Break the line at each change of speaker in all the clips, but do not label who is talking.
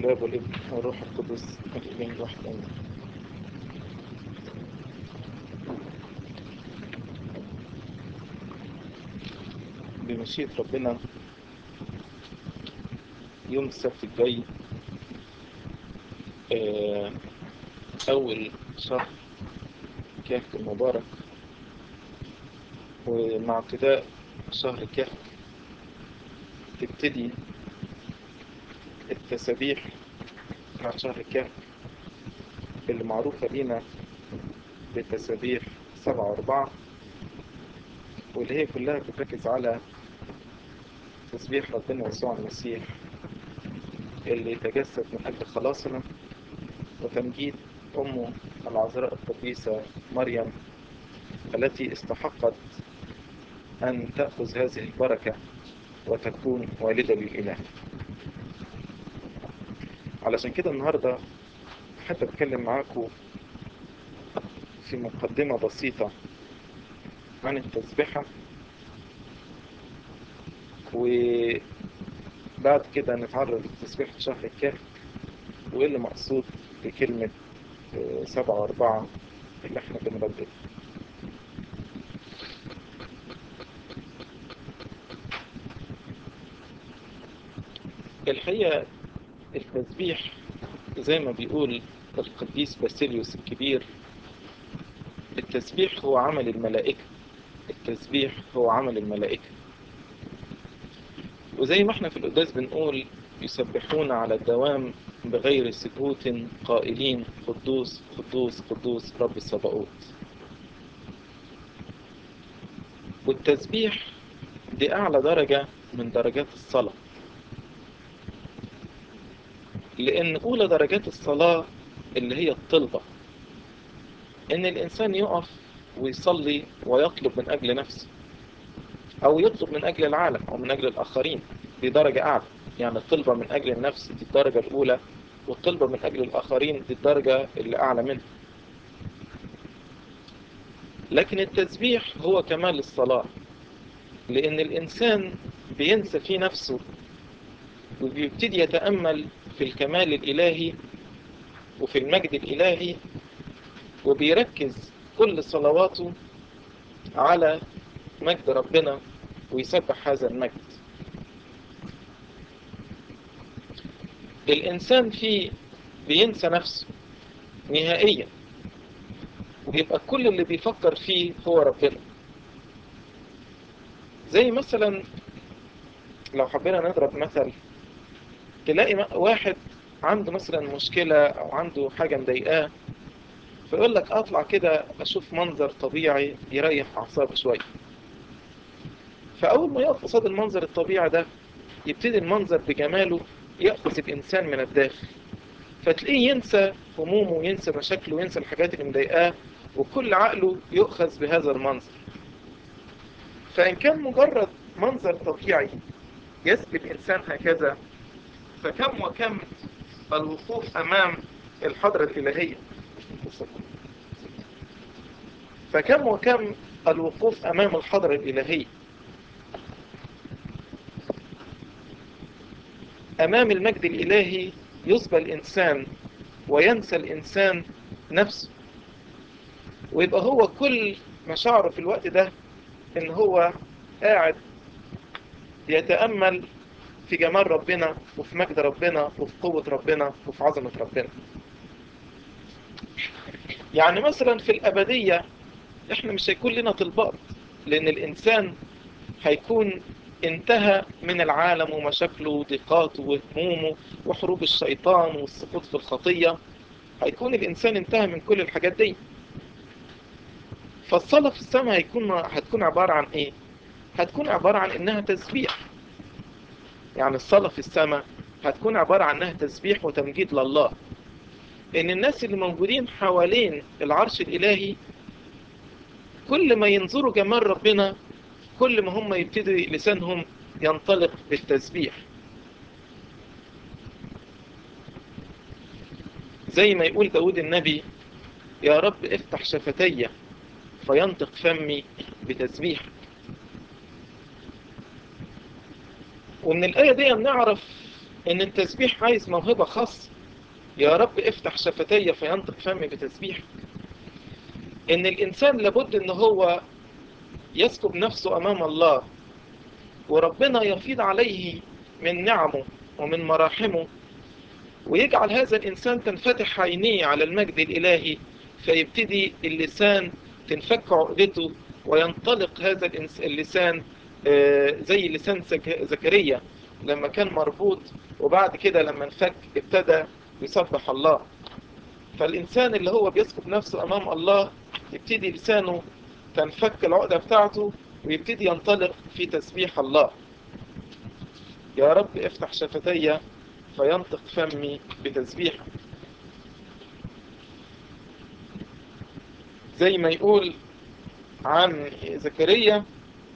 الاب والابن والروح القدس الإله الواحد امين بمشيئة ربنا يوم السبت الجاي آه، أول شهر كهك المبارك ومع ابتداء شهر كهك تبتدي التسابيح مع شهر كهك اللي معروفة لينا بتسابيح سبعة وأربعة واللي هي كلها بتركز على تسبيح ربنا يسوع المسيح اللي تجسد من أجل خلاصنا وتمجيد أمه العذراء القديسة مريم التي استحقت أن تأخذ هذه البركة وتكون والدة للإله علشان كده النهاردة أحب أتكلم معاكم في مقدمة بسيطة عن التسبيحة وبعد كده نتعرض لتسبيحة شهر الكهف وإيه اللي مقصود بكلمة سبعة وأربعة اللي احنا بنرددها الحقيقة التسبيح زي ما بيقول القديس باسيليوس الكبير التسبيح هو عمل الملائكة التسبيح هو عمل الملائكة وزي ما احنا في القداس بنقول يسبحون على الدوام بغير سكوت قائلين قدوس قدوس قدوس رب الصباؤوت والتسبيح دي أعلى درجة من درجات الصلاة لأن أولى درجات الصلاة اللي هي الطلبة إن الإنسان يقف ويصلي ويطلب من أجل نفسه أو يطلب من أجل العالم أو من أجل الآخرين دي درجة أعلى يعني الطلبة من أجل النفس دي الدرجة الأولى والطلبة من أجل الآخرين دي الدرجة اللي أعلى منها لكن التسبيح هو كمال الصلاة لأن الإنسان بينسى في نفسه وبيبتدي يتأمل في الكمال الإلهي وفي المجد الإلهي وبيركز كل صلواته على مجد ربنا ويسبح هذا المجد الإنسان فيه بينسى نفسه نهائيا ويبقى كل اللي بيفكر فيه هو ربنا زي مثلا لو حبينا نضرب مثل تلاقي واحد عنده مثلا مشكلة أو عنده حاجة مضايقاه فيقول لك أطلع كده أشوف منظر طبيعي يريح أعصابه شوية فأول ما يقف قصاد المنظر الطبيعي ده يبتدي المنظر بجماله يأخذ الإنسان من الداخل فتلاقيه ينسى همومه وينسى مشاكله وينسى الحاجات اللي مضايقاه وكل عقله يؤخذ بهذا المنظر فإن كان مجرد منظر طبيعي يسبي الإنسان هكذا فكم وكم الوقوف أمام الحضرة الإلهية فكم وكم الوقوف أمام الحضرة الإلهية أمام المجد الإلهي يصبى الإنسان وينسى الإنسان نفسه ويبقى هو كل مشاعره في الوقت ده إن هو قاعد يتأمل في جمال ربنا وفي مجد ربنا وفي قوة ربنا وفي عظمة ربنا يعني مثلا في الأبدية احنا مش هيكون لنا طلبات لأن الإنسان هيكون انتهى من العالم ومشاكله وضيقاته وهمومه وحروب الشيطان والسقوط في الخطية هيكون الإنسان انتهى من كل الحاجات دي فالصلاة في السماء هيكون هتكون عبارة عن ايه هتكون عبارة عن انها تسبيح يعني الصلاة في السماء هتكون عبارة عن انها تسبيح وتمجيد لله ان الناس اللي موجودين حوالين العرش الالهي كل ما ينظروا جمال ربنا كل ما هم يبتدوا لسانهم ينطلق بالتسبيح زي ما يقول داود النبي يا رب افتح شفتي فينطق فمي بتسبيح ومن الآية دي نعرف ان التسبيح عايز موهبة خاصة يا رب افتح شفتي فينطق فمي بتسبيح ان الانسان لابد ان هو يسكب نفسه امام الله وربنا يفيض عليه من نعمه ومن مراحمه ويجعل هذا الإنسان تنفتح عينيه على المجد الإلهي فيبتدي اللسان تنفك عقدته وينطلق هذا اللسان زي لسان زكريا لما كان مربوط وبعد كده لما انفك ابتدى يسبح الله فالإنسان اللي هو بيسكب نفسه أمام الله يبتدي لسانه تنفك العقدة بتاعته ويبتدي ينطلق في تسبيح الله يا رب افتح شفتي فينطق فمي بتسبيح زي ما يقول عن زكريا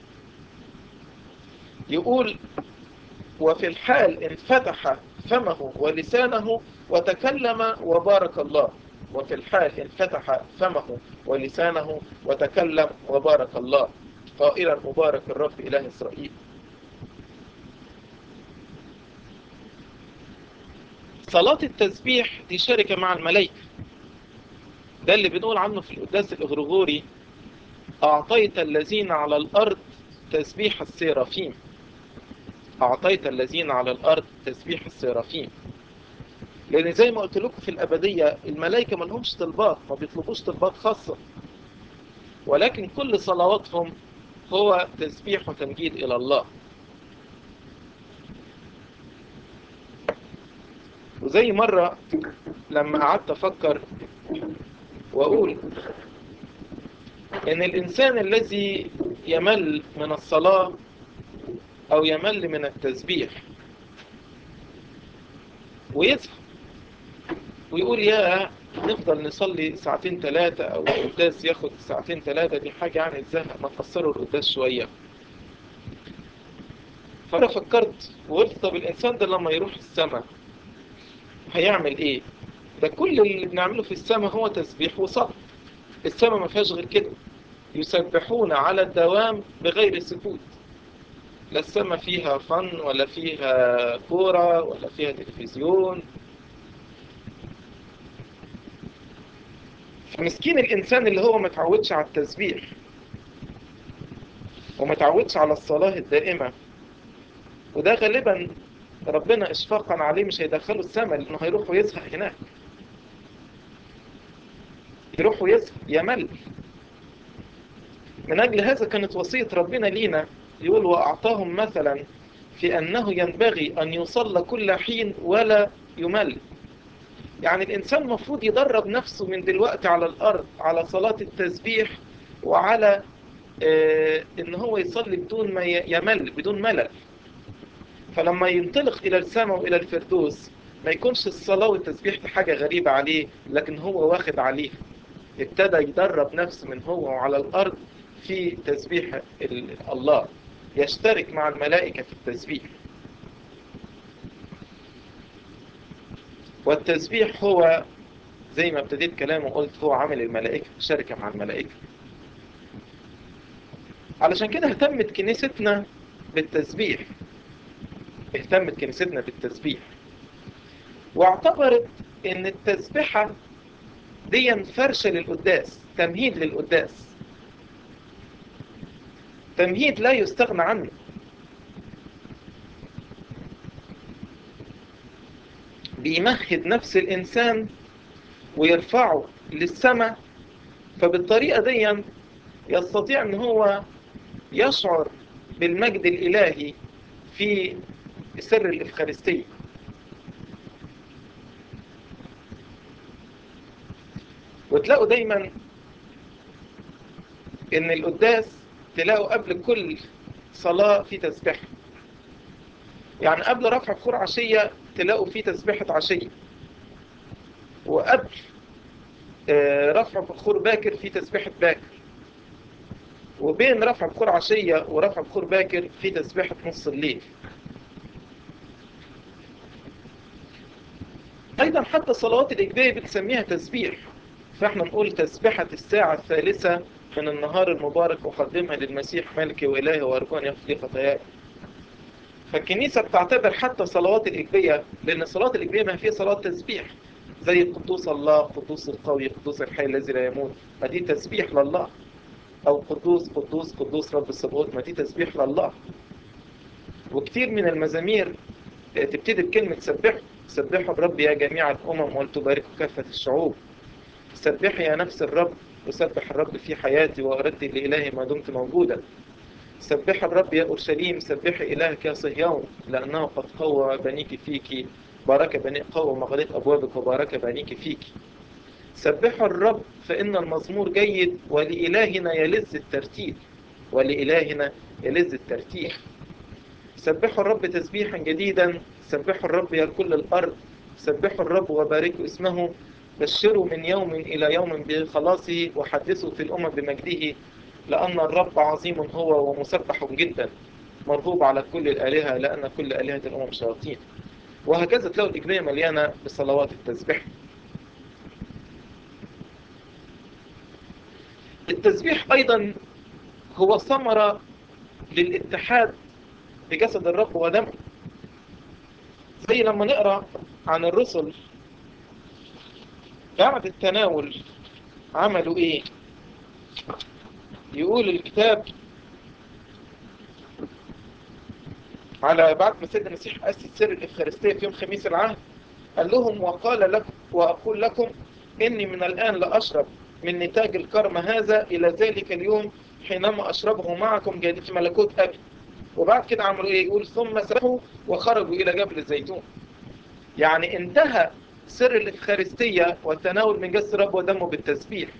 يقول وفي الحال انفتح فمه ولسانه وتكلم وبارك الله وفي الحال انفتح فمه ولسانه وتكلم وبارك الله قائلا مبارك الرب إله إسرائيل صلاة التسبيح دي شركة مع الملائكة ده اللي بنقول عنه في القداس الإغريغوري أعطيت الذين على الأرض تسبيح السيرافيم أعطيت الذين على الأرض تسبيح السيرافيم لأن زي ما قلت لكم في الأبدية الملائكة ما لهمش طلبات ما بيطلبوش طلبات خاصة ولكن كل صلواتهم هو تسبيح وتمجيد إلى الله وزي مرة لما قعدت أفكر وأقول إن الإنسان الذي يمل من الصلاة أو يمل من التسبيح ويزهق ويقول يا نفضل نصلي ساعتين ثلاثة أو القداس ياخد ساعتين ثلاثة دي حاجة يعني تزهق ما تقصروا القداس شوية فأنا فكرت وقلت طب الإنسان ده لما يروح السماء هيعمل إيه؟ ده كل اللي بنعمله في السماء هو تسبيح وصلاة السماء ما فيهاش غير كده يسبحون على الدوام بغير سكوت لا السماء فيها فن ولا فيها كورة ولا فيها تلفزيون مسكين الإنسان اللي هو ما تعودش على التسبيح وما تعودش على الصلاة الدائمة وده غالبا ربنا إشفاقا عليه مش هيدخله السماء لأنه هيروح ويزهق هناك يروح ويزهق يمل من أجل هذا كانت وصية ربنا لينا يقول وأعطاهم مثلا في أنه ينبغي أن يصلى كل حين ولا يمل يعني الإنسان المفروض يدرب نفسه من دلوقتي على الأرض على صلاة التسبيح وعلى آه إن هو يصلي بدون ما يمل بدون ملل فلما ينطلق إلى السماء وإلى الفردوس ما يكونش الصلاة والتسبيح دي حاجة غريبة عليه لكن هو واخد عليه ابتدى يدرب نفسه من هو وعلى الأرض في تسبيح الله يشترك مع الملائكة في التسبيح والتسبيح هو زي ما ابتديت كلامه وقلت هو عمل الملائكة شركة مع الملائكة علشان كده اهتمت كنيستنا بالتسبيح اهتمت كنيستنا بالتسبيح واعتبرت ان التسبيحة دي فرشة للقداس تمهيد للقداس تمهيد لا يستغنى عنه بيمهد نفس الإنسان ويرفعه للسماء فبالطريقة دي يستطيع أن هو يشعر بالمجد الإلهي في سر الإفخارستية وتلاقوا دايما ان القداس تلاقوا قبل كل صلاة في تسبيح يعني قبل رفع بخور عشية تلاقوا في تسبيحة عشية وقبل رفع بخور باكر في تسبيحة باكر وبين رفع بخور عشية ورفع بخور باكر في تسبيحة نص الليل أيضا حتى صلوات الإجبارية بتسميها تسبيح فإحنا نقول تسبيحة الساعة الثالثة من النهار المبارك أقدمها للمسيح ملكي وإلهي وأرجو أن يغفر خطاياي فالكنيسة بتعتبر حتى صلوات الإجبية لأن صلاة الإجبية ما فيها صلاة تسبيح زي قدوس الله قدوس القوي قدوس الحي الذي لا يموت ما دي تسبيح لله أو قدوس قدوس قدوس رب السبوت ما دي تسبيح لله وكتير من المزامير تبتدي بكلمة سبحوا سبحوا الرب يا جميع الأمم ولتباركوا كافة الشعوب سبحي يا نفس الرب وسبح الرب في حياتي وأردت لإلهي ما دمت موجودا سبح الرب يا أورشليم سبحي إلهك يا صهيون لأنه قد قوى بنيك فيك بارك بني قوى مغلق أبوابك وبارك بنيك فيك سبحوا الرب فإن المزمور جيد ولإلهنا يلذ الترتيل ولإلهنا يلذ الترتيل سبحوا الرب تسبيحا جديدا سبحوا الرب يا كل الأرض سبحوا الرب وباركوا اسمه بشروا من يوم إلى يوم بخلاصه وحدثوا في الأمم بمجده لأن الرب عظيم هو ومسبح جدا مرغوب على كل الآلهة لأن كل آلهة الأمم شياطين وهكذا تلاقوا الإجبية مليانة بصلوات التسبيح التسبيح أيضا هو ثمرة للاتحاد بجسد الرب ودمه زي لما نقرأ عن الرسل بعد التناول عملوا ايه يقول الكتاب على بعد ما سيدنا المسيح أسس سر الإفخارستية في يوم خميس العهد قال لهم وقال لكم وأقول لكم إني من الآن لأشرب من نتاج الكرم هذا إلى ذلك اليوم حينما أشربه معكم جديد في ملكوت أبي وبعد كده عملوا إيه يقول ثم سرحوا وخرجوا إلى جبل الزيتون يعني انتهى سر الإفخارستية والتناول من جسد رب ودمه بالتسبيح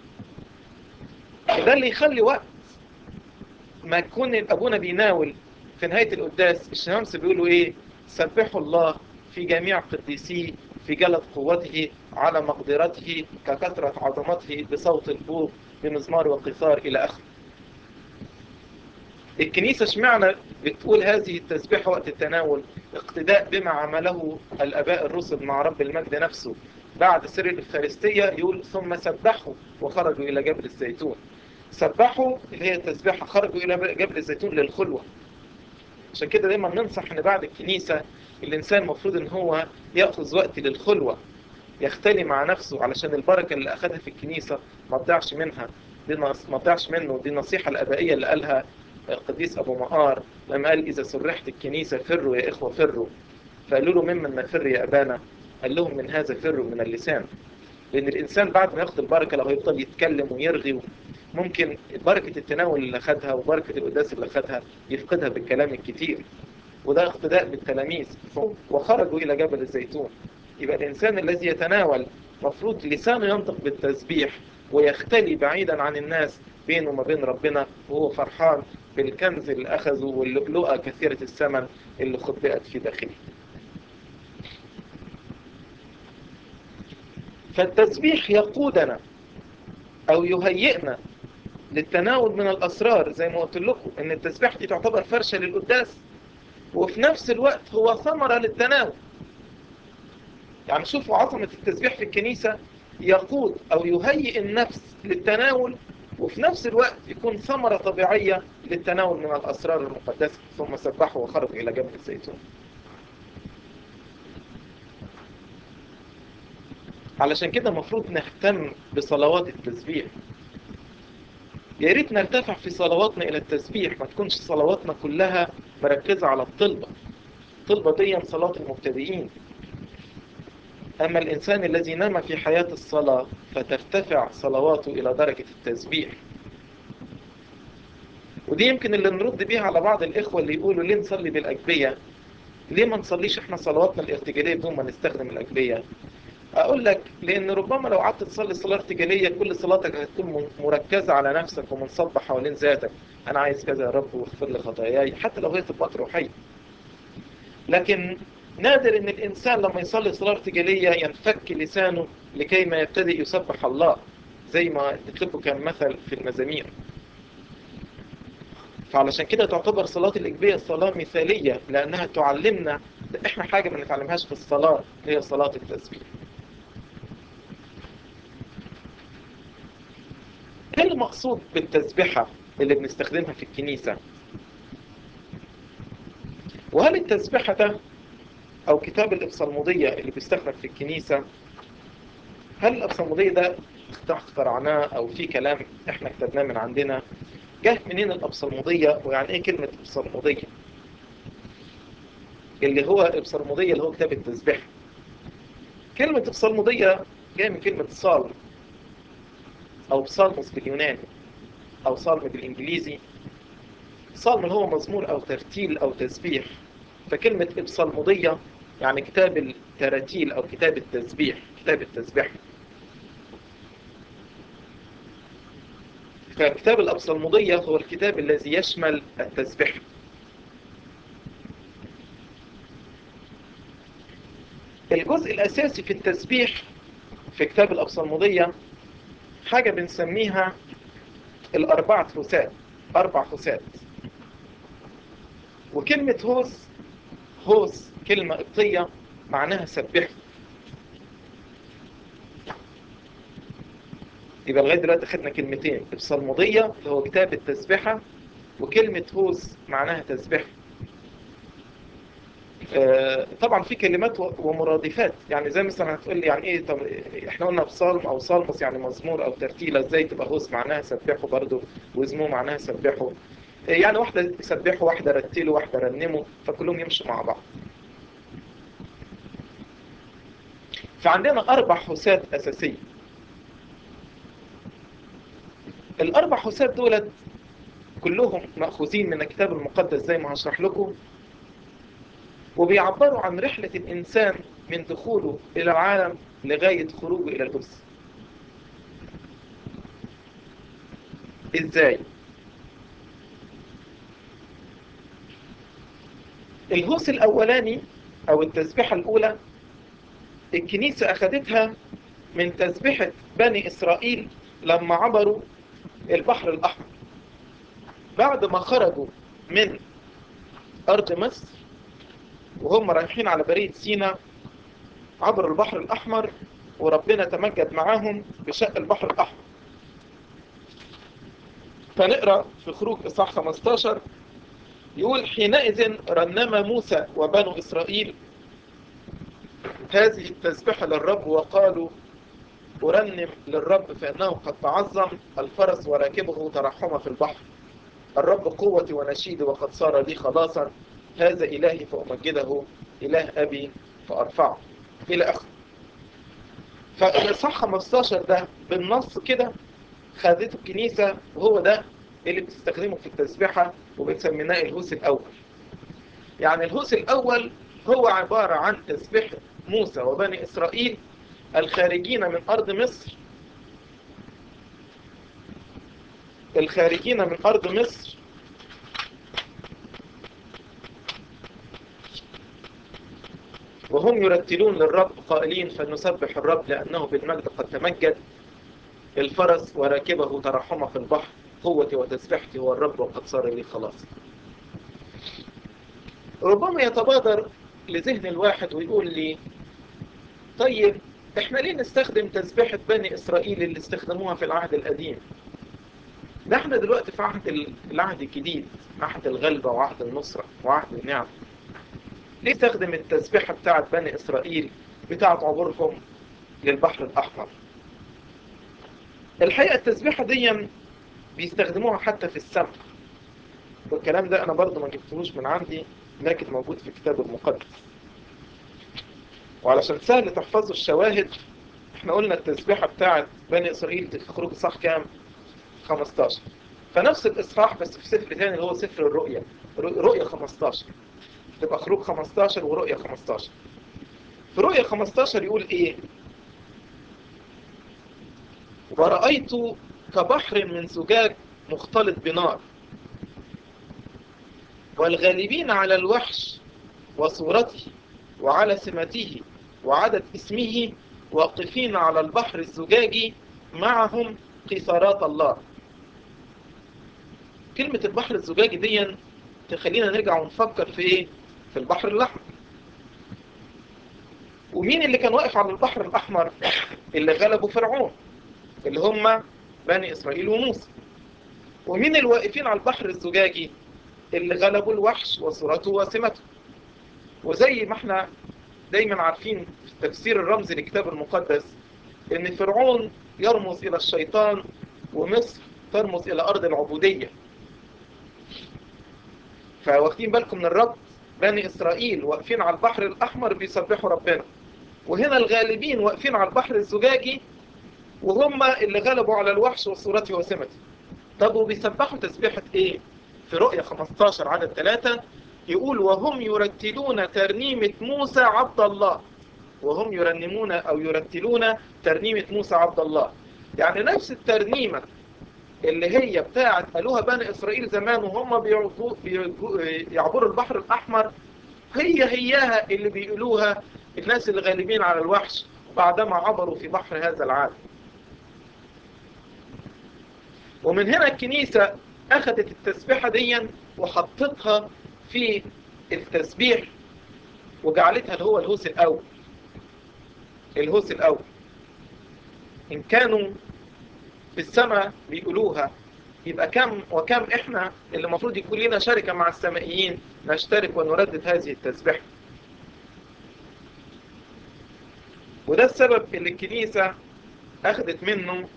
ده اللي يخلي وقت ما يكون أبونا بيناول في نهاية القداس الشمس بيقولوا إيه سبحوا الله في جميع قديسيه في جلد قوته على مقدرته ككثرة عظمته بصوت البوق بمزمار وقيثار إلى آخره الكنيسة اشمعنى بتقول هذه التسبيحة وقت التناول اقتداء بما عمله الأباء الرسل مع رب المجد نفسه بعد سر الإفخارستية يقول ثم سبحوا وخرجوا إلى جبل الزيتون سبحوا اللي هي التسبيحة خرجوا إلى جبل الزيتون للخلوة عشان كده دايما ننصح ان بعد الكنيسة الإنسان المفروض ان هو يأخذ وقت للخلوة يختلي مع نفسه علشان البركة اللي أخذها في الكنيسة ما تضيعش منها دي نص... ما تضيعش منه دي النصيحة الأبائية اللي قالها القديس أبو مقار لما قال إذا سرحت الكنيسة فروا يا إخوة فروا فقالوا له ممن نفر يا أبانا قال لهم من هذا فروا من اللسان لأن الإنسان بعد ما ياخد البركة لو هيفضل يتكلم ويرغي ممكن بركة التناول اللي خدها وبركة القداس اللي خدها يفقدها بالكلام الكتير وده اقتداء بالتلاميذ وخرجوا إلى جبل الزيتون يبقى الإنسان الذي يتناول مفروض لسانه ينطق بالتسبيح ويختلي بعيدا عن الناس بينه وما بين ربنا وهو فرحان بالكنز اللي أخذه واللؤلؤة كثيرة الثمن اللي خبئت في داخله فالتسبيح يقودنا أو يهيئنا للتناول من الأسرار زي ما قلت لكم إن التسبيح دي تعتبر فرشة للقداس وفي نفس الوقت هو ثمرة للتناول يعني شوفوا عظمة التسبيح في الكنيسة يقود أو يهيئ النفس للتناول وفي نفس الوقت يكون ثمرة طبيعية للتناول من الأسرار المقدسة ثم سبحوا وخرجوا إلى جبل الزيتون علشان كده المفروض نهتم بصلوات التسبيح يا ريت نرتفع في صلواتنا إلى التسبيح ما تكونش صلواتنا كلها مركزة على الطلبة الطلبة دي صلاة المبتدئين أما الإنسان الذي نام في حياة الصلاة فترتفع صلواته إلى درجة التسبيح ودي يمكن اللي نرد بيها على بعض الإخوة اللي يقولوا ليه نصلي بالأجبية ليه ما نصليش احنا صلواتنا الارتجالية بدون ما نستخدم الأجبية أقول لك لأن ربما لو قعدت تصلي صلاة ارتجالية كل صلاتك هتكون مركزة على نفسك ومنصبة حوالين ذاتك أنا عايز كذا يا رب واغفر لي خطاياي حتى لو هي طبقات روحية لكن نادر ان الانسان لما يصلي صلاة ارتجالية ينفك لسانه لكي ما يبتدئ يسبح الله زي ما اديت كان مثل في المزامير فعلشان كده تعتبر صلاة الإجبية صلاة مثالية لأنها تعلمنا إحنا حاجة ما نتعلمهاش في الصلاة هي صلاة التسبيح ايه المقصود بالتسبيحة اللي بنستخدمها في الكنيسة وهل التسبيحة ده أو كتاب الإبصالمودية اللي بيستخدم في الكنيسة هل الإبصالمودية ده اخترعناه أو في كلام إحنا كتبناه من عندنا جه منين الإبصالمودية ويعني إيه كلمة إبصالمودية اللي هو إبصالمودية اللي هو كتاب التسبيح كلمة إبصالمودية جاية من كلمة صالم أو بصالموس باليوناني أو صالم بالإنجليزي صالم اللي هو مزمور أو ترتيل أو تسبيح فكلمة إبصالمودية يعني كتاب التراتيل أو كتاب التسبيح كتاب التسبيح فكتاب الأبصالمودية هو الكتاب الذي يشمل التسبيح الجزء الأساسي في التسبيح في كتاب الأبصالمودية حاجة بنسميها الأربعة هوسات أربع هوسات وكلمة هوس هوس كلمة قبطية معناها سبح يبقى لغاية دلوقتي خدنا كلمتين الصلمودية اللي هو كتاب التسبحة وكلمة هوس معناها تسبح آه طبعا في كلمات ومرادفات يعني زي مثلا هتقول لي يعني ايه طب احنا قلنا بصالم او صالمس يعني مزمور او ترتيلة ازاي تبقى هوس معناها سبحه برضه وزمو معناها سبحه يعني واحدة سبحوا واحدة رتلوا واحدة رنموا فكلهم يمشوا مع بعض فعندنا أربع حسات أساسية الأربع حسات دولت كلهم مأخوذين من الكتاب المقدس زي ما هشرح لكم وبيعبروا عن رحلة الإنسان من دخوله إلى العالم لغاية خروجه إلى القدس إزاي؟ الهوس الأولاني أو التسبيحة الأولى الكنيسة أخذتها من تسبيحة بني إسرائيل لما عبروا البحر الأحمر بعد ما خرجوا من أرض مصر وهم رايحين على بريد سينا عبروا البحر الأحمر وربنا تمجد معاهم بشق البحر الأحمر فنقرأ في خروج إصحاح 15 يقول حينئذ رنم موسى وبنو إسرائيل هذه التسبيحة للرب وقالوا أرنم للرب فإنه قد تعظم الفرس وراكبه ترحم في البحر الرب قوتي ونشيدي وقد صار لي خلاصا هذا إلهي فأمجده إله أبي فأرفعه إلى آخره فالإصحاح 15 ده بالنص كده خدته الكنيسة وهو ده اللي بتستخدمه في التسبيحة وبنسميناه الهوس الأول يعني الهوس الأول هو عبارة عن تسبيحة موسى وبني إسرائيل الخارجين من أرض مصر الخارجين من أرض مصر وهم يرتلون للرب قائلين فلنسبح الرب لأنه بالمجد قد تمجد الفرس وراكبه ترحم في البحر قوتي وتسبيحتي هو الرب وقد صار لي خلاص ربما يتبادر لذهن الواحد ويقول لي طيب احنا ليه نستخدم تسبيحة بني اسرائيل اللي استخدموها في العهد القديم ده احنا دلوقتي في عهد العهد الجديد عهد الغلبة وعهد النصرة وعهد النعم ليه استخدم التسبيحة بتاعت بني اسرائيل بتاعت عبورهم للبحر الاحمر الحقيقة التسبيحة دي بيستخدموها حتى في السمع والكلام ده انا برضو ما جبتهوش من عندي لكن موجود في الكتاب المقدس وعلشان سهل تحفظوا الشواهد احنا قلنا التسبيحة بتاعت بني اسرائيل في خروج صح كام 15 فنفس الاصحاح بس في سفر ثاني اللي هو سفر الرؤيا رؤيا 15 تبقى خروج 15 ورؤيا 15 في رؤيا 15 يقول ايه ورأيت كبحر من زجاج مختلط بنار والغالبين على الوحش وصورته وعلى سمته وعدد اسمه واقفين على البحر الزجاجي معهم قيثارات الله كلمة البحر الزجاجي دي تخلينا نرجع ونفكر في ايه في البحر الأحمر ومين اللي كان واقف على البحر الأحمر اللي غلبوا فرعون اللي هم بني إسرائيل وموسى ومين الواقفين على البحر الزجاجي اللي غلبوا الوحش وصورته وسمته وزي ما احنا دايما عارفين في التفسير الرمزي للكتاب المقدس ان فرعون يرمز الى الشيطان ومصر ترمز الى ارض العبودية فواخدين بالكم من الربط بني اسرائيل واقفين على البحر الاحمر بيسبحوا ربنا وهنا الغالبين واقفين على البحر الزجاجي وهم اللي غلبوا على الوحش وصورته وسمته طب وبيسبحوا تسبيحة ايه في رؤية 15 عدد 3 يقول وهم يرتلون ترنيمة موسى عبد الله وهم يرنمون او يرتلون ترنيمة موسى عبد الله يعني نفس الترنيمة اللي هي بتاعت قالوها بني اسرائيل زمان وهم بيعبروا يعبروا البحر الاحمر هي هياها اللي بيقولوها الناس اللي غالبين على الوحش بعدما عبروا في بحر هذا العالم ومن هنا الكنيسة أخذت التسبيحة دي وحطتها في التسبيح وجعلتها اللي هو الهوس الأول الهوس الأول إن كانوا في السماء بيقولوها يبقى كم وكم إحنا اللي المفروض يكون لنا شركة مع السمائيين نشترك ونردد هذه التسبيحة وده السبب اللي الكنيسة أخذت منه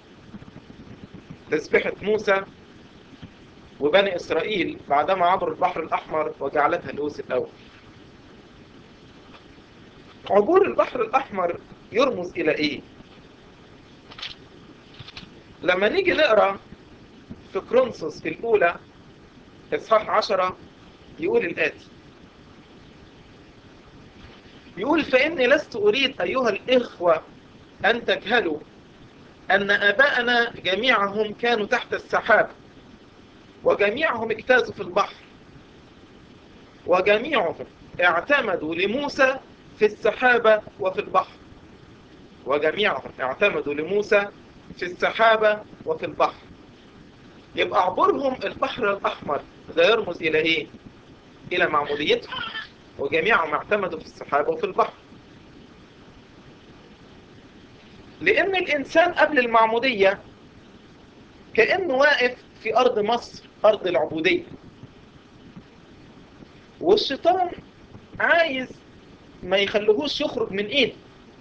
تسبيحة موسى وبني إسرائيل بعدما عبروا البحر الأحمر وجعلتها الهوس الأول عبور البحر الأحمر يرمز إلى إيه؟ لما نيجي نقرأ في كرونسوس الأولى إصحاح عشرة يقول الآتي يقول فإني لست أريد أيها الإخوة أن تجهلوا أن آباءنا جميعهم كانوا تحت السحاب وجميعهم اجتازوا في البحر وجميعهم اعتمدوا لموسى في السحابة وفي البحر وجميعهم اعتمدوا لموسى في السحابة وفي البحر يبقى عبرهم البحر الأحمر ده يرمز إلى إيه؟ إلى معموديتهم وجميعهم اعتمدوا في السحابة وفي البحر لأن الإنسان قبل المعمودية كأنه واقف في أرض مصر أرض العبودية والشيطان عايز ما يخليهوش يخرج من إيده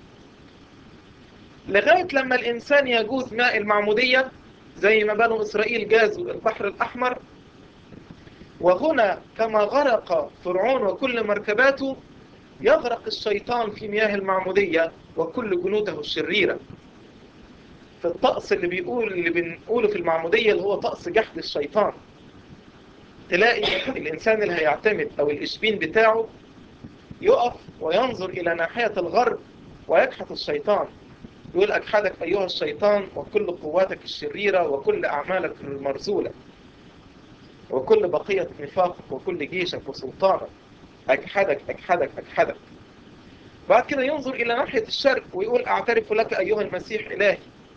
لغاية لما الإنسان يجوز ماء المعمودية زي ما بنو إسرائيل جازوا البحر الأحمر وهنا كما غرق فرعون وكل مركباته يغرق الشيطان في مياه المعمودية وكل جنوده الشريرة في الطقس اللي بيقول اللي بنقوله في المعمودية اللي هو طقس جحد الشيطان تلاقي الإنسان اللي هيعتمد أو الإشبين بتاعه يقف وينظر إلى ناحية الغرب ويجحد الشيطان يقول أجحدك أيها الشيطان وكل قواتك الشريرة وكل أعمالك المرزولة وكل بقية نفاقك وكل جيشك وسلطانك أجحدك أجحدك أجحدك بعد كده ينظر إلى ناحية الشرق ويقول أعترف لك أيها المسيح إلهي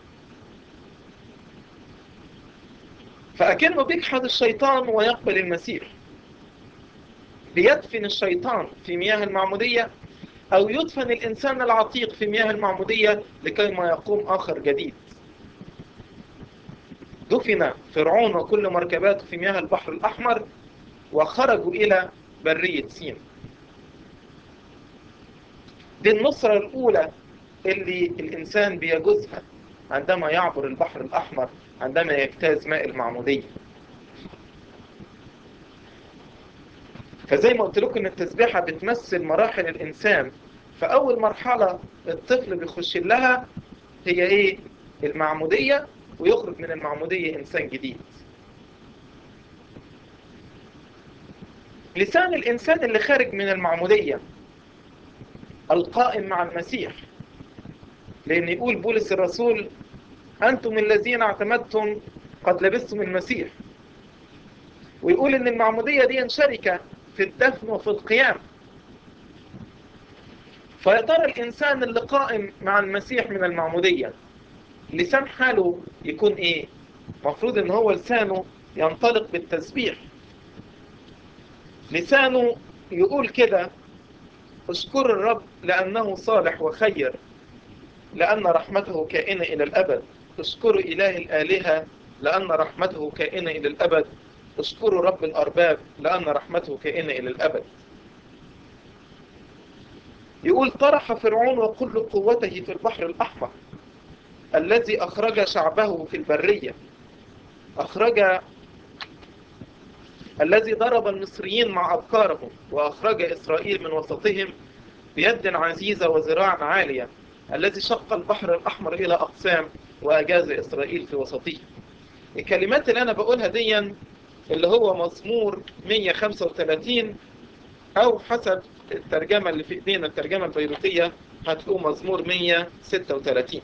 فأكنه بيجحد الشيطان ويقبل المسيح بيدفن الشيطان في مياه المعمودية أو يدفن الإنسان العتيق في مياه المعمودية لكي ما يقوم آخر جديد دفن فرعون وكل مركباته في مياه البحر الأحمر وخرجوا إلى برية سين دي النصرة الأولى اللي الإنسان بيجوزها عندما يعبر البحر الأحمر عندما يجتاز ماء المعمودية فزي ما قلت لكم ان التسبيحة بتمثل مراحل الإنسان فأول مرحلة الطفل بيخش لها هي إيه؟ المعمودية ويخرج من المعمودية إنسان جديد لسان الإنسان اللي خارج من المعمودية القائم مع المسيح لأن يقول بولس الرسول أنتم الذين اعتمدتم قد لبستم المسيح ويقول إن المعمودية دي شركة في الدفن وفي القيام فيا ترى الإنسان اللي قائم مع المسيح من المعمودية لسان حاله يكون إيه؟ مفروض إن هو لسانه ينطلق بالتسبيح لسانه يقول كده اشكر الرب لأنه صالح وخير لأن رحمته كائنة إلى الأبد اشكروا إله الآلهة لأن رحمته كائنة إلى الأبد اشكروا رب الأرباب لأن رحمته كائنة إلى الأبد يقول طرح فرعون وكل قوته في البحر الأحمر الذي أخرج شعبه في البرية أخرج الذي ضرب المصريين مع أبكارهم وأخرج إسرائيل من وسطهم بيد عزيزة وذراع عالية الذي شق البحر الأحمر إلى أقسام وأجاز إسرائيل في وسطه الكلمات اللي أنا بقولها دي اللي هو مزمور 135 أو حسب الترجمة اللي في إيدينا الترجمة البيروتية هتقول مزمور 136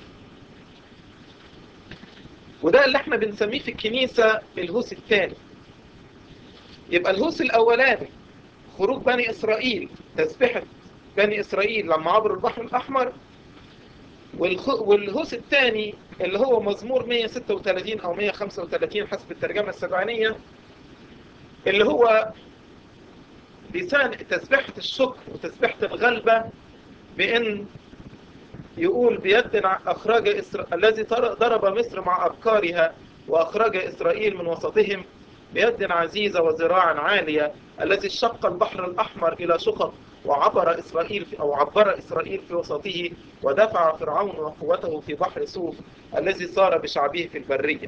وده اللي احنا بنسميه في الكنيسة الهوس الثاني يبقى الهوس الأولاني خروج بني إسرائيل تسبحة بني إسرائيل لما عبروا البحر الأحمر والهوس الثاني اللي هو مزمور 136 أو 135 حسب الترجمة السبعانية اللي هو لسان تسبحة الشكر وتسبحة الغلبة بأن يقول بيد أخرج إسر... الذي ضرب مصر مع أبكارها وأخرج إسرائيل من وسطهم بيد عزيزة وذراع عالية الذي شق البحر الأحمر إلى شقق وعبر إسرائيل في أو عبر إسرائيل في وسطه ودفع فرعون وقوته في بحر سوف الذي صار بشعبه في البرية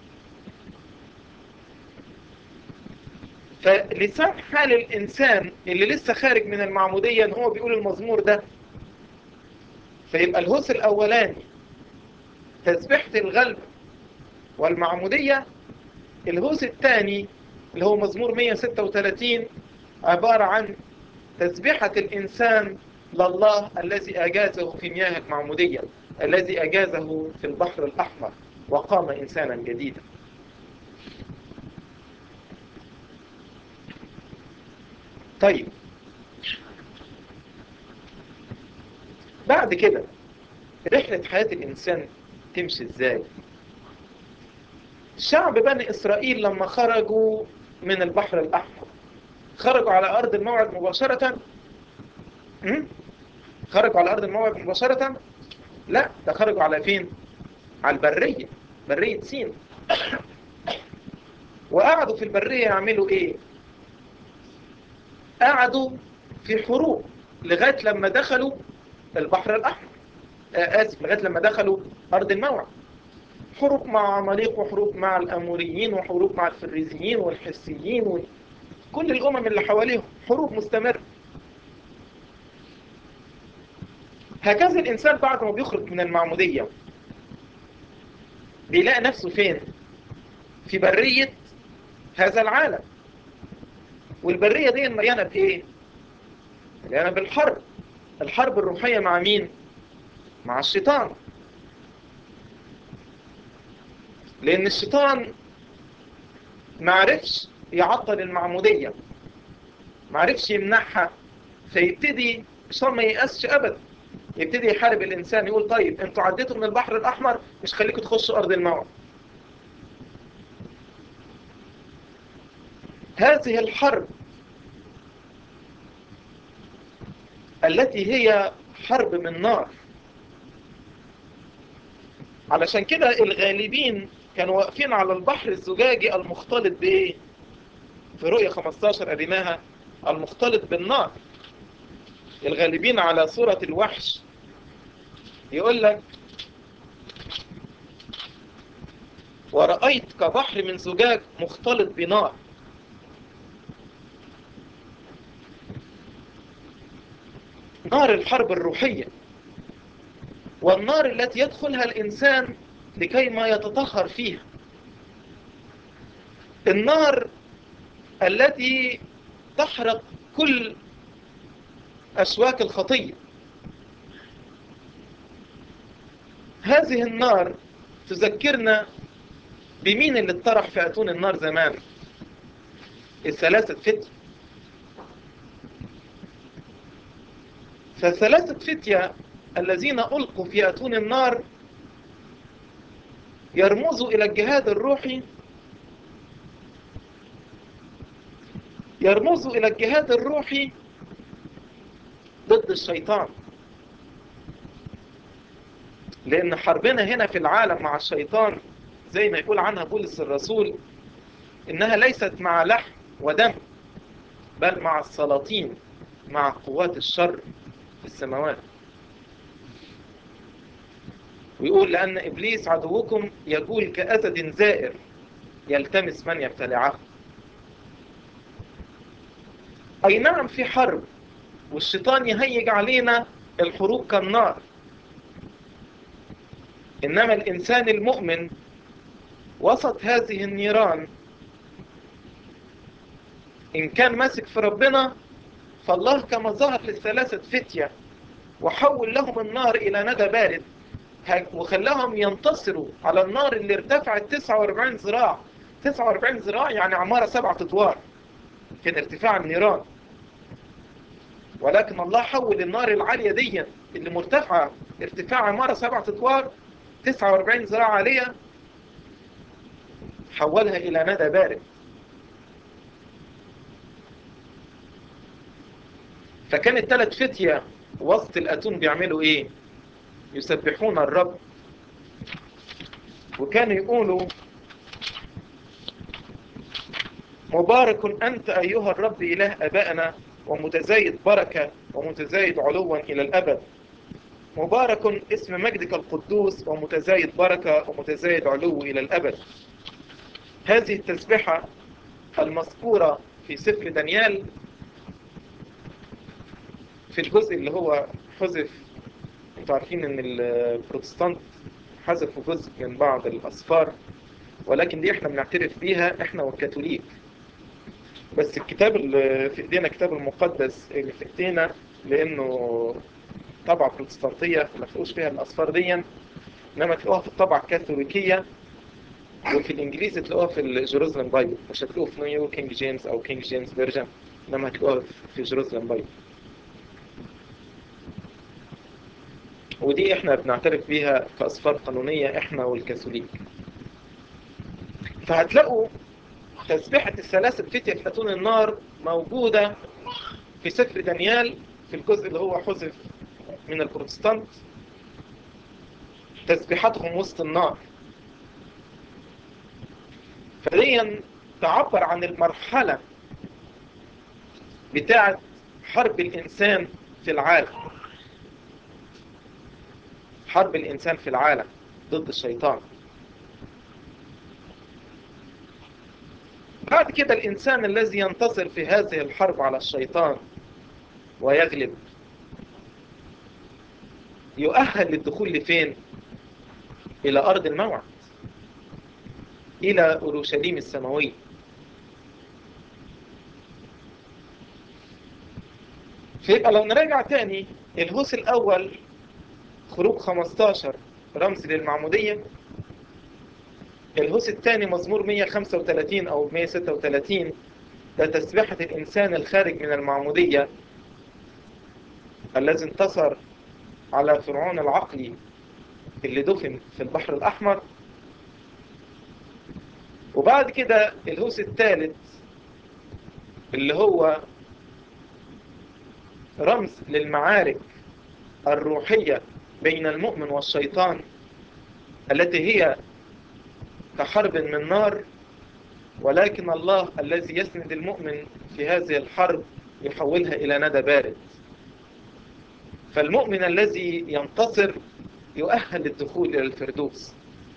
فلسان حال الإنسان اللي لسه خارج من المعمودية إن هو بيقول المزمور ده فيبقى الهوس الأولاني تسبيحة الغلب والمعمودية الهوس الثاني اللي هو مزمور 136 عبارة عن تسبيحة الإنسان لله الذي أجازه في مياه المعمودية الذي أجازه في البحر الأحمر وقام إنسانا جديدا طيب بعد كده رحلة حياة الإنسان تمشي إزاي شعب بني إسرائيل لما خرجوا من البحر الأحمر خرجوا على أرض الموعد مباشرة م? خرجوا على أرض الموعد مباشرة لا ده خرجوا على فين على البرية برية سين وقعدوا في البرية يعملوا ايه قعدوا في حروب لغاية لما دخلوا البحر الأحمر آه آسف لغاية لما دخلوا أرض الموعد حروب مع عماليق وحروب مع الأموريين وحروب مع الفريزيين والحسيين وكل الأمم اللي حواليهم حروب مستمرة هكذا الإنسان بعد ما بيخرج من المعمودية بيلاقي نفسه فين في برية هذا العالم والبرية دي مليانة بإيه مليانة بالحرب الحرب الروحية مع مين مع الشيطان لأن الشيطان معرفش يعطل المعمودية معرفش يمنعها فيبتدي الشيطان ما ييأسش أبدا يبتدي يحارب الإنسان يقول طيب انتوا عديتوا من البحر الأحمر مش خليكم تخشوا أرض الموعد هذه الحرب التي هي حرب من نار علشان كده الغالبين كانوا واقفين على البحر الزجاجي المختلط بايه في رؤية 15 قريناها المختلط بالنار الغالبين على صورة الوحش يقول لك ورأيت كبحر من زجاج مختلط بنار نار الحرب الروحية والنار التي يدخلها الإنسان لكي ما يتطهر فيها النار التي تحرق كل أشواك الخطية هذه النار تذكرنا بمين اللي اتطرح في أتون النار زمان الثلاثة فتية فالثلاثة فتية الذين ألقوا في أتون النار يرمزوا إلى الجهاد الروحي يرمزوا إلى الجهاد الروحي ضد الشيطان لأن حربنا هنا في العالم مع الشيطان زي ما يقول عنها بولس الرسول إنها ليست مع لحم ودم بل مع السلاطين مع قوات الشر في السماوات ويقول لأن إبليس عدوكم يقول كأسد زائر يلتمس من يبتلعه أي نعم في حرب والشيطان يهيج علينا الحروب كالنار إنما الإنسان المؤمن وسط هذه النيران إن كان ماسك في ربنا فالله كما ظهر للثلاثة فتية وحول لهم النار إلى ندى بارد وخلاهم ينتصروا على النار اللي ارتفعت 49 ذراع 49 ذراع يعني عمارة سبعة أدوار كان ارتفاع النيران ولكن الله حول النار العالية دي اللي مرتفعة ارتفاع عمارة سبعة أدوار 49 ذراع عالية حولها إلى ندى بارد فكان الثلاث فتية وسط الأتون بيعملوا إيه؟ يسبحون الرب وكانوا يقولوا مبارك أنت أيها الرب إله أبائنا ومتزايد بركة ومتزايد علوا إلى الأبد مبارك اسم مجدك القدوس ومتزايد بركة ومتزايد علو إلى الأبد هذه التسبحة المذكورة في سفر دانيال في الجزء اللي هو حذف انتوا عارفين ان البروتستانت حذفوا جزء من بعض الأسفار ولكن دي احنا بنعترف بيها احنا والكاثوليك بس الكتاب اللي في ايدينا الكتاب المقدس اللي في ايدينا لانه طبعة بروتستانتية ما تلاقوش فيها الأسفار دي انما تلاقوها في الطبعة الكاثوليكية وفي الانجليزي تلاقوها في الجيروزلم بايبل مش هتلاقوها في نيو كينج جيمس او كينج جيمس فيرجن انما هتلاقوها في جيروزلم بايبل ودي احنا بنعترف بيها كأسفار قانونية احنا والكاثوليك فهتلاقوا تسبيحة الثلاثة فتية أتون النار موجودة في سفر دانيال في الجزء اللي هو حذف من البروتستانت تسبيحاتهم وسط النار فديا تعبر عن المرحلة بتاعة حرب الإنسان في العالم حرب الإنسان في العالم ضد الشيطان بعد كده الإنسان الذي ينتصر في هذه الحرب على الشيطان ويغلب يؤهل للدخول لفين إلى أرض الموعد إلى أورشليم السماوية فيبقى لو نراجع تاني الهوس الأول خروج 15 رمز للمعمودية الهوس الثاني مزمور 135 أو 136 ده تسبيحة الإنسان الخارج من المعمودية الذي انتصر على فرعون العقلي اللي دفن في البحر الأحمر وبعد كده الهوس الثالث اللي هو رمز للمعارك الروحية بين المؤمن والشيطان التي هي كحرب من نار ولكن الله الذي يسند المؤمن في هذه الحرب يحولها إلى ندى بارد فالمؤمن الذي ينتصر يؤهل للدخول إلى الفردوس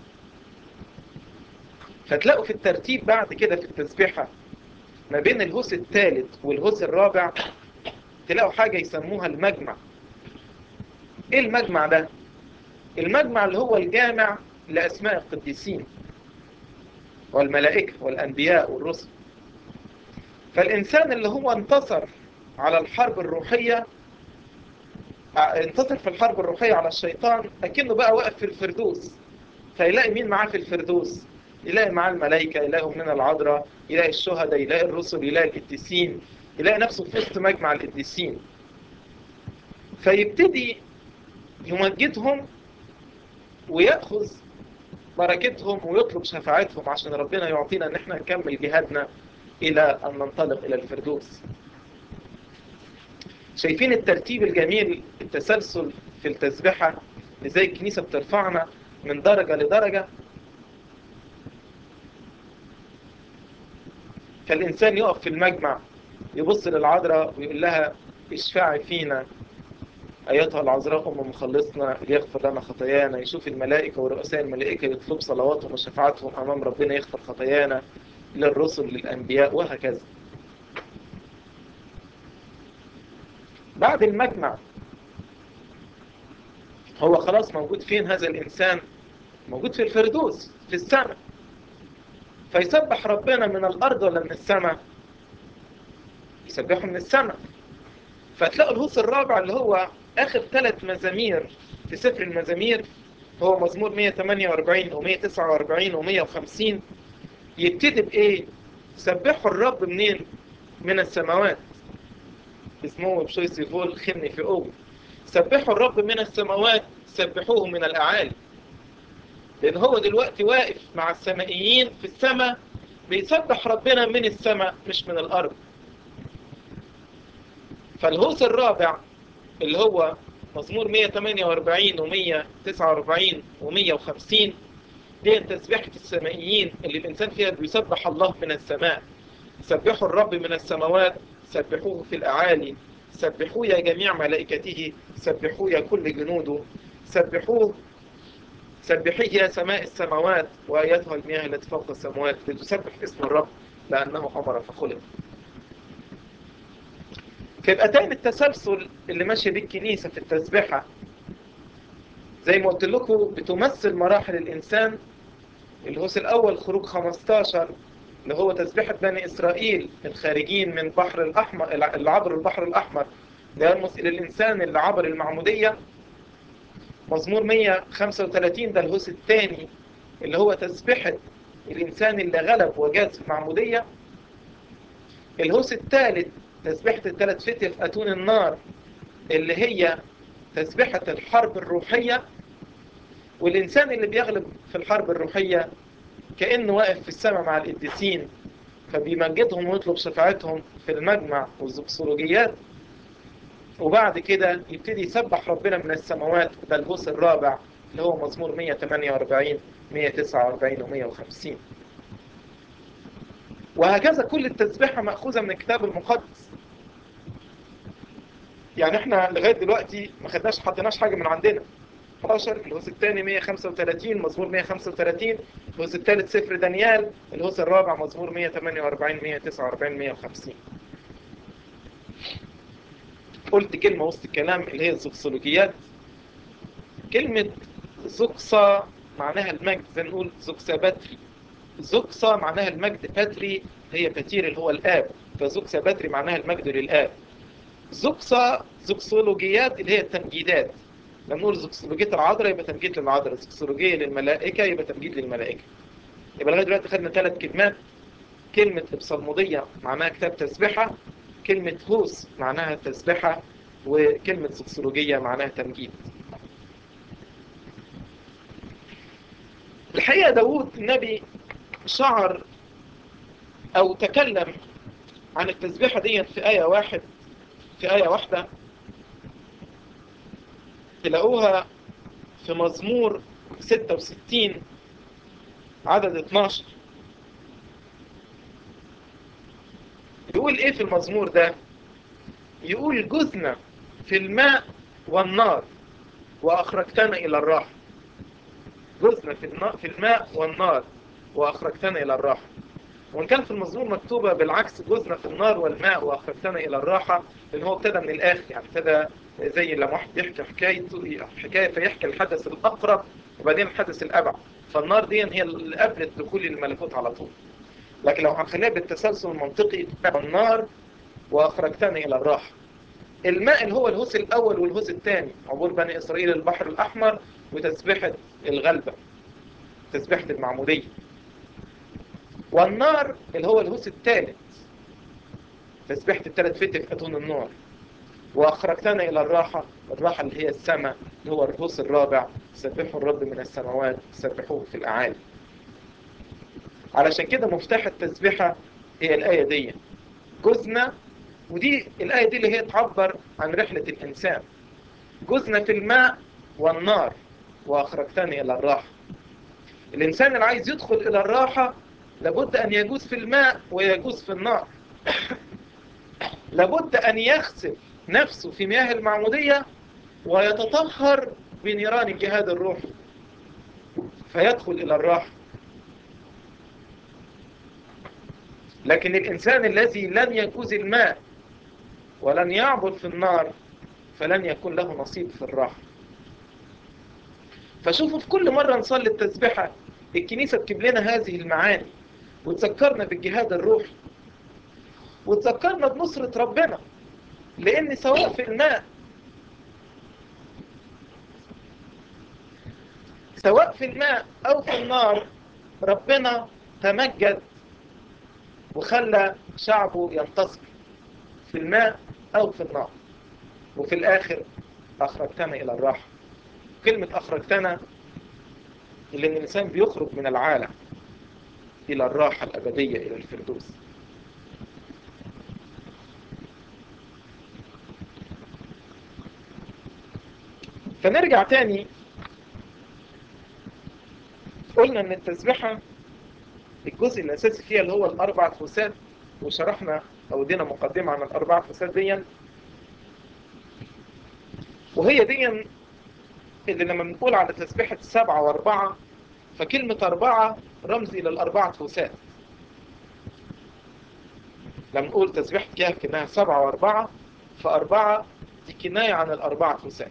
فتلاقوا في الترتيب بعد كده في التسبيحة ما بين الهوس الثالث والهوس الرابع تلاقوا حاجة يسموها المجمع ايه المجمع ده المجمع اللي هو الجامع لأسماء القديسين والملائكة والأنبياء والرسل فالإنسان اللي هو انتصر على الحرب الروحية انتصر في الحرب الروحية على الشيطان أكنه بقى واقف في الفردوس فيلاقي مين معاه في الفردوس يلاقي معاه الملائكة يلاقي من العذراء يلاقي الشهداء يلاقي الرسل يلاقي القديسين يلاقي نفسه في وسط مجمع القديسين فيبتدي يمجدهم ويأخذ بركتهم ويطلب شفاعتهم عشان ربنا يعطينا ان احنا نكمل جهادنا الى ان ننطلق الى الفردوس شايفين الترتيب الجميل التسلسل في التسبحة ازاي الكنيسة بترفعنا من درجة لدرجة فالإنسان يقف في المجمع يبص للعذراء ويقول لها اشفعي فينا أيتها العذراء أم مخلصنا ليغفر لنا خطايانا يشوف الملائكة ورؤساء الملائكة يطلب صلواتهم وشفاعتهم أمام ربنا يغفر خطايانا للرسل للأنبياء وهكذا بعد المجمع هو خلاص موجود فين هذا الإنسان موجود في الفردوس في السماء فيسبح ربنا من الأرض ولا من السماء يسبحه من السماء فتلاقوا الهوس الرابع اللي هو آخر ثلاث مزامير في سفر المزامير هو مزمور 148 و 149 و 150 يبتدي بإيه؟ سبحوا الرب منين؟ من السماوات اسمه بشوي سيفول خني في أوي سبحوا الرب من السماوات سبحوه من الأعالي لأن هو دلوقتي واقف مع السمائيين في السماء بيسبح ربنا من السماء مش من الأرض فالهوس الرابع اللي هو مزمور 148 و 149 و 150 دي تسبيحة السمائيين اللي الإنسان فيها بيسبح الله من السماء سبحوا الرب من السماوات سبحوه في الأعالي سبحوه يا جميع ملائكته سبحوه يا كل جنوده سبحوه سبحيه يا سماء السماوات وآياتها المياه التي فوق السماوات لتسبح اسم الرب لأنه أمر فخلق فيبقى تاني التسلسل اللي ماشي بيه الكنيسة في التسبيحة زي ما قلت لكم بتمثل مراحل الإنسان الهوس الأول خروج 15 اللي هو تسبيحة بني إسرائيل الخارجين من بحر الأحمر اللي عبروا البحر الأحمر ده يرمز إلى الإنسان اللي عبر المعمودية مزمور 135 ده الهوس الثاني اللي هو تسبيحة الإنسان اللي غلب وجاز في المعمودية الهوس الثالث تسبيحة الثلاث فتية في أتون النار اللي هي تسبيحة الحرب الروحية والإنسان اللي بيغلب في الحرب الروحية كأنه واقف في السماء مع القديسين فبيمجدهم ويطلب شفاعتهم في المجمع والزبصولوجيات وبعد كده يبتدي يسبح ربنا من السماوات ده الهوس الرابع اللي هو مزمور 148 149 و 150 وهكذا كل التسبيحة مأخوذة من الكتاب المقدس يعني احنا لغاية دلوقتي ما خدناش حطيناش حاجة من عندنا 11 الهوس الثاني 135 مزمور 135 الهوس الثالث سفر دانيال الهوس الرابع مزمور 148 149 150 قلت كلمة وسط الكلام اللي هي الزوكسولوجيات كلمة زوكسا معناها المجد زي نقول زوكسا باتري زوكسا معناها المجد باتري هي باتير اللي هو الآب فزوكسا باتري معناها المجد للآب زوكسا زوكسولوجيات اللي هي التمجيدات لما نقول زوكسولوجية العذراء يبقى تمجيد للعذراء زوكسولوجية للملائكة يبقى تمجيد للملائكة يبقى لغاية دلوقتي خدنا ثلاث كلمات كلمة إبصالمودية معناها كتاب تسبحة كلمة هوس معناها تسبحة وكلمة زوكسولوجية معناها تمجيد الحقيقة داوود النبي شعر أو تكلم عن التسبيحة دي في آية واحد في آية واحدة تلاقوها في مزمور 66 عدد 12 يقول ايه في المزمور ده يقول جزنا في الماء والنار واخرجتنا الى الراحة جزنا في, النا... في الماء والنار واخرجتنا الى الراحة وان كان في المزمور مكتوبة بالعكس جزنا في النار والماء واخرجتنا الى الراحة لان هو ابتدى من الاخر يعني ابتدى زي لما واحد بيحكي حكايته حكاية فيحكي الحدث الاقرب وبعدين الحدث الابعد فالنار دي هي اللي قبل الدخول للملكوت على طول لكن لو هنخليها بالتسلسل المنطقي النار واخرجتني الى الراحة الماء اللي هو الهوس الاول والهوس الثاني عبور بني اسرائيل البحر الاحمر وتسبيحة الغلبة تسبيحة المعمودية والنار اللي هو الهوس الثالث تسبيحة الثلاث فتك اتون النار واخرجتنا الى الراحة الراحة اللي هي السماء اللي هو الهوس الرابع سبحوا الرب من السماوات سبحوه في الاعالي علشان كده مفتاح التسبيحة هي الآية دي جزنا ودي الآية دي اللي هي تعبر عن رحلة الإنسان جزنا في الماء والنار وأخرجتني إلى الراحة الإنسان اللي عايز يدخل إلى الراحة لابد أن يجوز في الماء ويجوز في النار لابد أن يغسل نفسه في مياه المعمودية ويتطهر بنيران الجهاد الروحي فيدخل إلى الراحة لكن الإنسان الذي لن يجوز الماء ولن يعبد في النار فلن يكون له نصيب في الراحة فشوفوا في كل مرة نصلي التسبيحة الكنيسة تجيب لنا هذه المعاني وتذكرنا بالجهاد الروحي وتذكرنا بنصرة ربنا لأن سواء في الماء سواء في الماء أو في النار ربنا تمجد وخلى شعبه ينتصر في الماء أو في النار وفي الآخر أخرجتنا إلى الراحة كلمة أخرجتنا اللي إن الإنسان بيخرج من العالم إلى الراحة الأبدية إلى الفردوس فنرجع تاني قلنا ان التسبيحة الجزء الاساسي فيها اللي هو الاربع فساد وشرحنا او ادينا مقدمة عن الاربع فساد دي وهي دي اللي لما بنقول على تسبيحة سبعة واربعة فكلمة اربعة رمز الى الاربعة فساد لما نقول تسبيحة كهف انها سبعة واربعة فاربعة دي كناية عن الاربعة فساد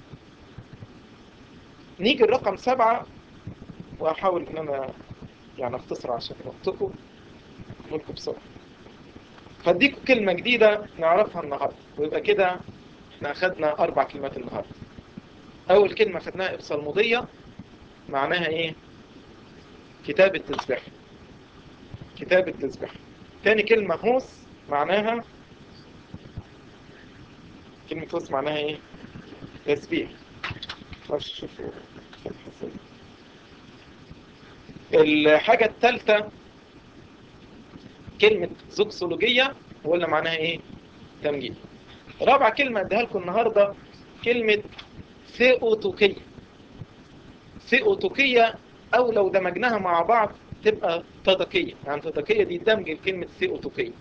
نيجي الرقم سبعة وأحاول إن أنا يعني أختصر عشان وقتكم لكم بسرعة هديكم كلمة جديدة نعرفها النهاردة ويبقى كده احنا أخدنا أربع كلمات النهاردة أول كلمة خدناها إبصالمضية معناها إيه؟ كتاب التسبيح كتاب التسبيح تاني كلمة هوس معناها كلمة هوس معناها إيه؟ تسبيح معرفش شوفوا الحاجة الثالثة كلمة زوكسولوجية ولا معناها ايه تمجيد رابع كلمة اديها لكم النهاردة كلمة ثيوتوكية ثيوتوكية او لو دمجناها مع بعض تبقى تدكية يعني تدكية دي دمج كلمة ثيوتوكية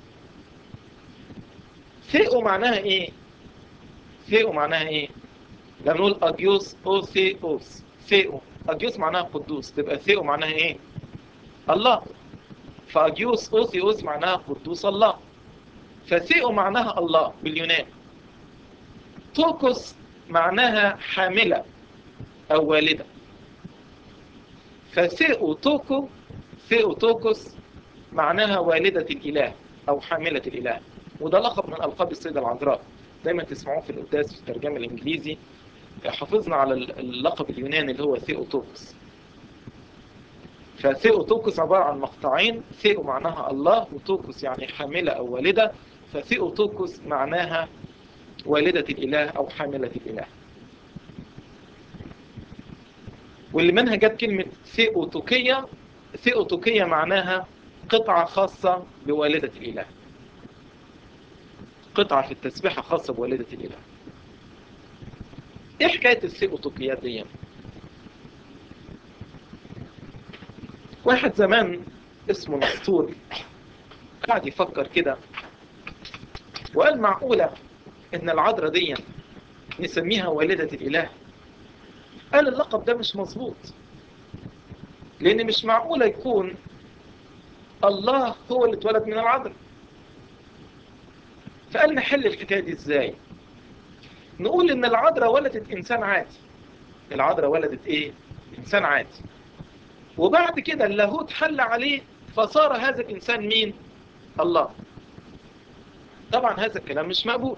ثيو معناها ايه ثيو معناها ايه لما نقول اجيوس او ثيوس ثيو اجيوس معناها قدوس تبقى ثيو معناها ايه الله فاجيوس او ثيوس معناها قدوس الله فثيو معناها الله باليونان توكوس معناها حاملة او والدة فثيو توكو ثيو توكوس معناها والدة الاله او حاملة الاله وده لقب من القاب السيدة العذراء دايما تسمعوه في القداس في الترجمة الانجليزي حافظنا على اللقب اليوناني اللي هو ثيوتوكس فثيوتوكس عبارة عن مقطعين ثيو معناها الله وتوكس يعني حاملة أو والدة فثيوتوكس معناها والدة الإله أو حاملة الإله واللي منها جت كلمة ثيوتوكية ثيوتوكية معناها قطعة خاصة بوالدة الإله قطعة في التسبيحة خاصة بوالدة الإله ايه حكاية الثيوتوكيات دي واحد زمان اسمه نسطور قاعد يفكر كده وقال معقولة ان العذراء دي نسميها والدة الاله قال اللقب ده مش مظبوط لان مش معقولة يكون الله هو اللي اتولد من العذراء فقال نحل الحكاية دي ازاي نقول ان العذراء ولدت انسان عادي العذراء ولدت ايه انسان عادي وبعد كده اللاهوت حل عليه فصار هذا الانسان مين الله طبعا هذا الكلام مش مقبول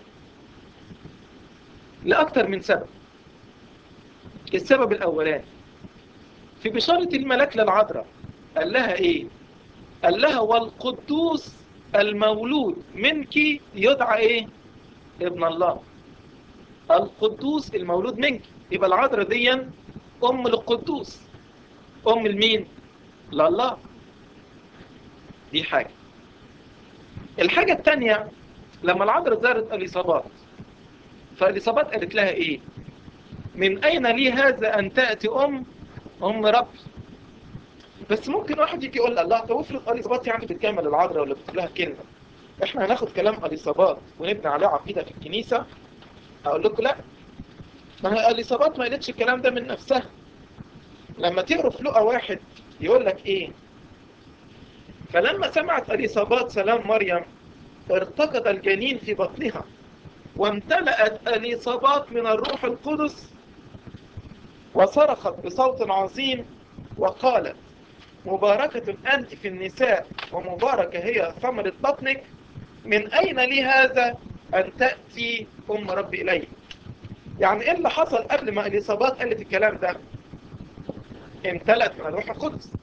لأكثر من سبب السبب الأولاني في بشارة الملاك للعذراء قال لها إيه قال لها والقدوس المولود منك يدعى إيه ابن الله القدوس المولود منك يبقى العذراء دي أم للقدوس أم المين لله دي حاجة الحاجة الثانية لما العذراء زارت اليصابات فاليصابات قالت لها ايه من اين لي هذا ان تأتي ام ام ربي بس ممكن واحد يجي يقول الله طب افرض اليصابات يعني بتكمل العذراء ولا بتقول لها كلمة احنا هناخد كلام اليصابات ونبني عليه عقيدة في الكنيسة اقول لكم لا ما هي اليصابات ما قالتش الكلام ده من نفسها لما تقروا في لقا واحد يقول لك ايه فلما سمعت اليصابات سلام مريم ارتقد الجنين في بطنها وامتلأت اليصابات من الروح القدس وصرخت بصوت عظيم وقالت مباركة أنت في النساء ومباركة هي ثمرة بطنك من أين لي هذا أن تأتي أم ربي إلي يعني إيه اللي حصل قبل ما اليصابات قالت الكلام ده امتلأت من الروح القدس